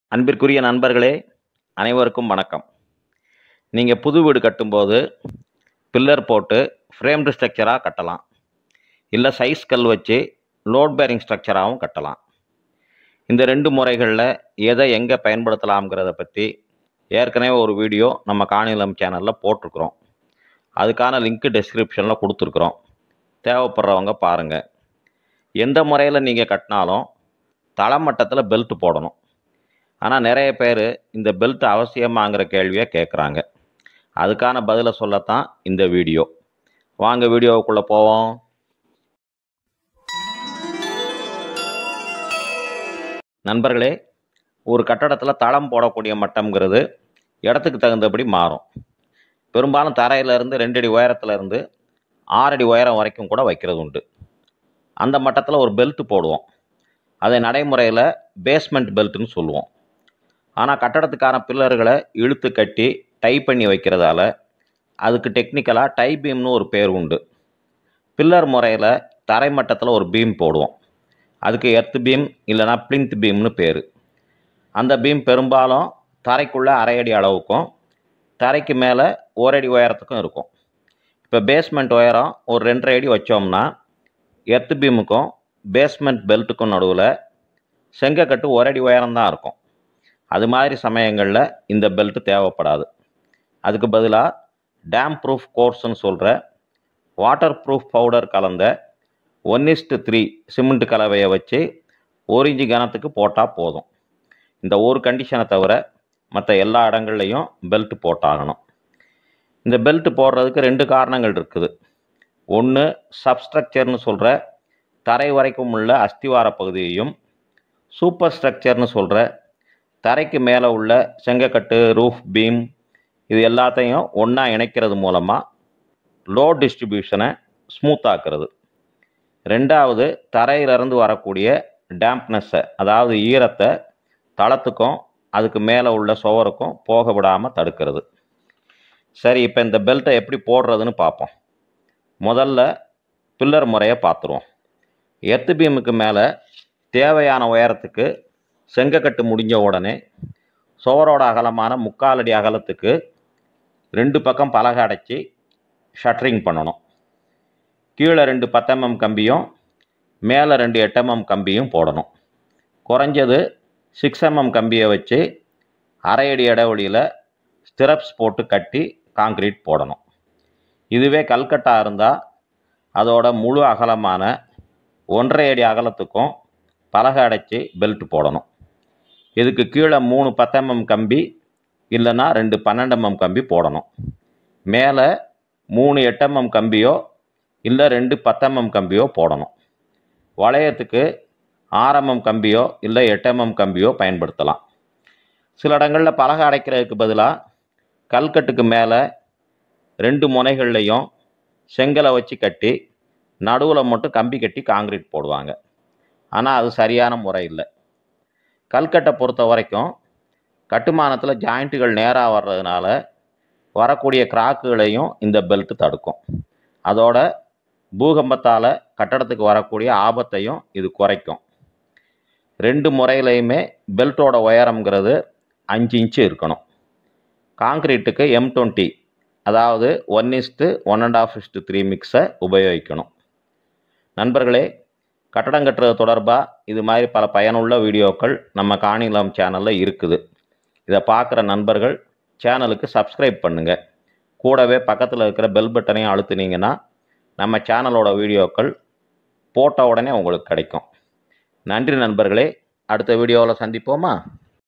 அன்பிற்குரிய நண்பர்களே அனைவருக்கும் வணக்கம் நீங்கள் புது வீடு கட்டும்போது பில்லர் போட்டு ஃப்ரேம்டு ஸ்ட்ரக்சராக கட்டலாம் இல்லை சைஸ் கல் வச்சு லோட் பேரிங் ஸ்ட்ரக்சராகவும் கட்டலாம் இந்த ரெண்டு முறைகளில் எதை எங்கே பயன்படுத்தலாம்ங்கிறத பற்றி ஏற்கனவே ஒரு வீடியோ நம்ம காணிலம் சேனலில் போட்டிருக்கிறோம் அதுக்கான லிங்க்கு டெஸ்கிரிப்ஷனில் கொடுத்துருக்குறோம் தேவைப்படுறவங்க பாருங்கள் எந்த முறையில் நீங்கள் கட்டினாலும் தளமட்டத்தில் பெல்ட் போடணும் ஆனால் நிறைய பேர் இந்த பெல்ட் அவசியமாங்கிற கேள்வியை கேட்குறாங்க அதுக்கான பதிலை சொல்லத்தான் இந்த வீடியோ வாங்க வீடியோவுக்குள்ளே போவோம் நண்பர்களே ஒரு கட்டடத்தில் தளம் போடக்கூடிய மட்டம்ங்கிறது இடத்துக்கு தகுந்தபடி மாறும் பெரும்பாலும் தரையிலேருந்து ரெண்டடி உயரத்துலேருந்து ஆறடி உயரம் வரைக்கும் கூட வைக்கிறது உண்டு அந்த மட்டத்தில் ஒரு பெல்ட் போடுவோம் அதை நடைமுறையில் பேஸ்மெண்ட் பெல்ட்டுன்னு சொல்லுவோம் ஆனால் கட்டடத்துக்கான பில்லர்களை இழுத்து கட்டி டை பண்ணி வைக்கிறதால அதுக்கு டெக்னிக்கலாக டை பீம்னு ஒரு பேர் உண்டு பில்லர் முறையில் தரை மட்டத்தில் ஒரு பீம் போடுவோம் அதுக்கு எர்த் பீம் இல்லைனா பிளிந்த் பீம்னு பேர் அந்த பீம் பெரும்பாலும் தரைக்குள்ளே அரை அடி அளவுக்கும் தரைக்கு மேலே ஓரடி உயரத்துக்கும் இருக்கும் இப்போ பேஸ்மெண்ட் உயரம் ஒரு ரெண்டரை அடி வச்சோம்னா எர்த் பீமுக்கும் பேஸ்மெண்ட் பெல்ட்டுக்கும் நடுவில் செங்கக்கட்டு ஒரு அடி உயரம்தான் இருக்கும் அது மாதிரி சமயங்களில் இந்த பெல்ட் தேவைப்படாது அதுக்கு பதிலாக டேம் ப்ரூஃப் கோர்ஸ்னு சொல்கிற வாட்டர் ப்ரூஃப் பவுடர் கலந்த ஒன் இஸ்டு த்ரீ சிமெண்ட் கலவையை வச்சு ஒரு இன்ச்சு கனத்துக்கு போட்டால் போதும் இந்த ஒரு கண்டிஷனை தவிர மற்ற எல்லா இடங்கள்லையும் பெல்ட் போட்டாகணும் இந்த பெல்ட் போடுறதுக்கு ரெண்டு காரணங்கள் இருக்குது ஒன்று சப்ஸ்ட்ரக்சர்னு சொல்கிற தரை வரைக்கும் உள்ள அஸ்திவார பகுதியையும் சூப்பர் ஸ்ட்ரக்சர்னு சொல்கிற தரைக்கு மேலே உள்ள செங்கக்கட்டு ரூஃப் பீம் இது எல்லாத்தையும் ஒன்றா இணைக்கிறது மூலமாக லோட் டிஸ்ட்ரிபியூஷனை ஸ்மூத்தாக்குறது ரெண்டாவது தரையிலிருந்து வரக்கூடிய டேம்ப்னஸ்ஸை அதாவது ஈரத்தை தளத்துக்கும் அதுக்கு மேலே உள்ள சுவருக்கும் போக விடாமல் தடுக்கிறது சரி இப்போ இந்த பெல்ட்டை எப்படி போடுறதுன்னு பார்ப்போம் முதல்ல பில்லர் முறையை பார்த்துருவோம் எர்த்து பீமுக்கு மேலே தேவையான உயரத்துக்கு செங்கக்கட்டு முடிஞ்ச உடனே சுவரோட அகலமான முக்கால் அடி அகலத்துக்கு ரெண்டு பக்கம் பலகை அடைச்சி ஷட்ரிங் பண்ணணும் கீழே ரெண்டு பத்தெம்எம் கம்பியும் மேலே ரெண்டு எட்டெம்எம் கம்பியும் போடணும் குறைஞ்சது சிக்ஸ் எம்எம் கம்பியை வச்சு அரை அடி இடைவெளியில் ஸ்டிரப்ஸ் போட்டு கட்டி காங்க்ரீட் போடணும் இதுவே கல்கட்டா இருந்தால் அதோட முழு அகலமான ஒன்றரை அடி அகலத்துக்கும் பலகை அடைச்சி பெல்ட் போடணும் இதுக்கு கீழே மூணு பத்தெம்எம் கம்பி இல்லைன்னா ரெண்டு பன்னெண்டெம்எம் கம்பி போடணும் மேலே மூணு எட்டெம்எம் கம்பியோ இல்லை ரெண்டு பத்தெம்எம் கம்பியோ போடணும் வளையத்துக்கு ஆர்எம்எம் கம்பியோ இல்லை எட்டெம்எம் கம்பியோ பயன்படுத்தலாம் சில இடங்களில் பலகை அடைக்கிறதுக்கு பதிலாக கல்கட்டுக்கு மேலே ரெண்டு முனைகள்லையும் செங்கலை வச்சு கட்டி நடுவில் மட்டும் கம்பி கட்டி காங்கிரீட் போடுவாங்க ஆனால் அது சரியான முறை இல்லை கல்கட்டை பொறுத்த வரைக்கும் கட்டுமானத்தில் ஜாயிண்ட்டுகள் நேராக வர்றதுனால வரக்கூடிய கிராக்குகளையும் இந்த பெல்ட் தடுக்கும் அதோட பூகம்பத்தால் கட்டடத்துக்கு வரக்கூடிய ஆபத்தையும் இது குறைக்கும் ரெண்டு முறையிலையுமே பெல்ட்டோட உயரம்ங்கிறது அஞ்சு இன்ச்சு இருக்கணும் காங்க்ரீட்டுக்கு எம் டுவெண்ட்டி அதாவது one is to one and half is to three மிக்ஸை உபயோகிக்கணும் நண்பர்களே கட்டடம் கட்டுறது தொடர்பாக இது மாதிரி பல பயனுள்ள வீடியோக்கள் நம்ம காணிலம் சேனலில் இருக்குது இதை பார்க்குற நண்பர்கள் சேனலுக்கு சப்ஸ்கிரைப் பண்ணுங்கள் கூடவே பக்கத்தில் இருக்கிற பெல் பட்டனையும் அழுத்துனீங்கன்னா நம்ம சேனலோட வீடியோக்கள் போட்ட உடனே உங்களுக்கு கிடைக்கும் நன்றி நண்பர்களே அடுத்த வீடியோவில் சந்திப்போமா